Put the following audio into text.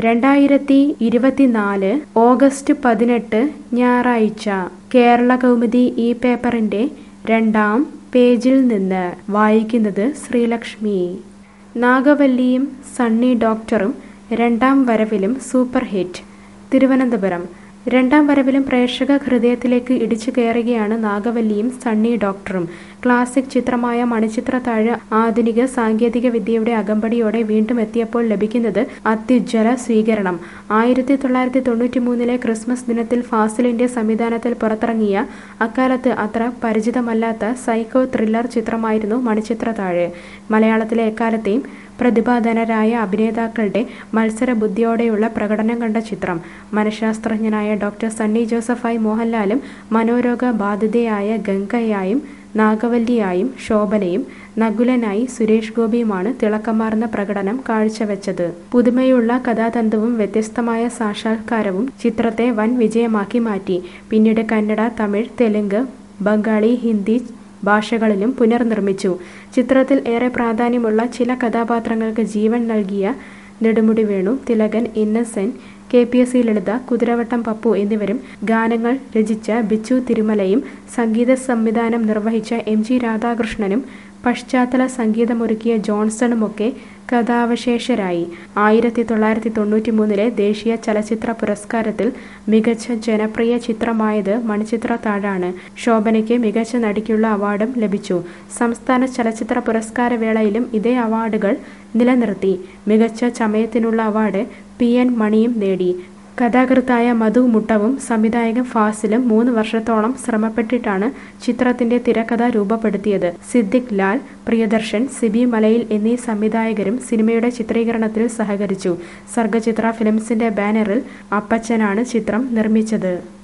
രണ്ടായിരത്തി ഇരുപത്തിനാല് ഓഗസ്റ്റ് പതിനെട്ട് ഞായറാഴ്ച കേരള കൗമുദി ഈ പേപ്പറിന്റെ രണ്ടാം പേജിൽ നിന്ന് വായിക്കുന്നത് ശ്രീലക്ഷ്മി നാഗവല്ലിയും സണ്ണി ഡോക്ടറും രണ്ടാം വരവിലും സൂപ്പർ ഹിറ്റ് തിരുവനന്തപുരം രണ്ടാം വരവിലും പ്രേക്ഷക ഹൃദയത്തിലേക്ക് ഇടിച്ചു കയറുകയാണ് നാഗവല്ലിയും സണ്ണി ഡോക്ടറും ക്ലാസിക് ചിത്രമായ മണിച്ചിത്രത്താഴ് ആധുനിക സാങ്കേതിക വിദ്യയുടെ അകമ്പടിയോടെ വീണ്ടും എത്തിയപ്പോൾ ലഭിക്കുന്നത് അത്യുജ്വല സ്വീകരണം ആയിരത്തി തൊള്ളായിരത്തി തൊണ്ണൂറ്റി മൂന്നിലെ ക്രിസ്മസ് ദിനത്തിൽ ഫാസിലിന്റെ സംവിധാനത്തിൽ പുറത്തിറങ്ങിയ അക്കാലത്ത് അത്ര പരിചിതമല്ലാത്ത സൈക്കോ ത്രില്ലർ ചിത്രമായിരുന്നു മണിച്ചിത്രത്താഴ് മലയാളത്തിലെ എക്കാലത്തെയും പ്രതിഭാധനരായ അഭിനേതാക്കളുടെ മത്സര ബുദ്ധിയോടെയുള്ള പ്രകടനം കണ്ട ചിത്രം മനഃശാസ്ത്രജ്ഞനായ ഡോക്ടർ സണ്ണി ജോസഫായി മോഹൻലാലും മനോരോഗ ബാധിതയായ ഗംഗയായും നാഗവല്ലിയായും ശോഭനയും നകുലനായി സുരേഷ് ഗോപിയുമാണ് തിളക്കമാർന്ന പ്രകടനം കാഴ്ചവെച്ചത് പുതുമയുള്ള കഥാതന്തുവും വ്യത്യസ്തമായ സാക്ഷാത്കാരവും ചിത്രത്തെ വൻ വിജയമാക്കി മാറ്റി പിന്നീട് കന്നഡ തമിഴ് തെലുങ്ക് ബംഗാളി ഹിന്ദി ഭാഷകളിലും പുനർനിർമ്മിച്ചു ചിത്രത്തിൽ ഏറെ പ്രാധാന്യമുള്ള ചില കഥാപാത്രങ്ങൾക്ക് ജീവൻ നൽകിയ Nedumudi Venu Thilakan Innocent K P S C Lalitha Kuthiravattam Pappu എന്നിവരും ഗാനങ്ങൾ രചിച്ച ബിച്ചു തിരുമലയും സംഗീത സംവിധാനം നിർവഹിച്ച എം ജി രാധാകൃഷ്ണനും പശ്ചാത്തല സംഗീതമൊരുക്കിയ ജോൺസണുമൊക്കെ കഥാവശേഷരായി ആയിരത്തി തൊള്ളായിരത്തി തൊണ്ണൂറ്റി മൂന്നിലെ ദേശീയ ചലച്ചിത്ര പുരസ്കാരത്തിൽ മികച്ച ജനപ്രിയ ചിത്രമായത് മണിച്ചിത്ര താഴാണ് ശോഭനയ്ക്ക് മികച്ച നടിക്കുള്ള അവാർഡും ലഭിച്ചു സംസ്ഥാന ചലച്ചിത്ര പുരസ്കാരവേളയിലും ഇതേ അവാർഡുകൾ നിലനിർത്തി മികച്ച ചമയത്തിനുള്ള അവാർഡ് പി എൻ മണിയും നേടി കഥാകൃത്തായ മധു മുട്ടവും സംവിധായകൻ ഫാസിലും മൂന്ന് വർഷത്തോളം ശ്രമപ്പെട്ടിട്ടാണ് ചിത്രത്തിന്റെ തിരക്കഥ രൂപപ്പെടുത്തിയത് സിദ്ദിഖ് ലാൽ പ്രിയദർശൻ സിബി മലയിൽ എന്നീ സംവിധായകരും സിനിമയുടെ ചിത്രീകരണത്തിൽ സഹകരിച്ചു സർഗചിത്ര ഫിലിംസിന്റെ ബാനറിൽ അപ്പച്ചനാണ് ചിത്രം നിർമ്മിച്ചത്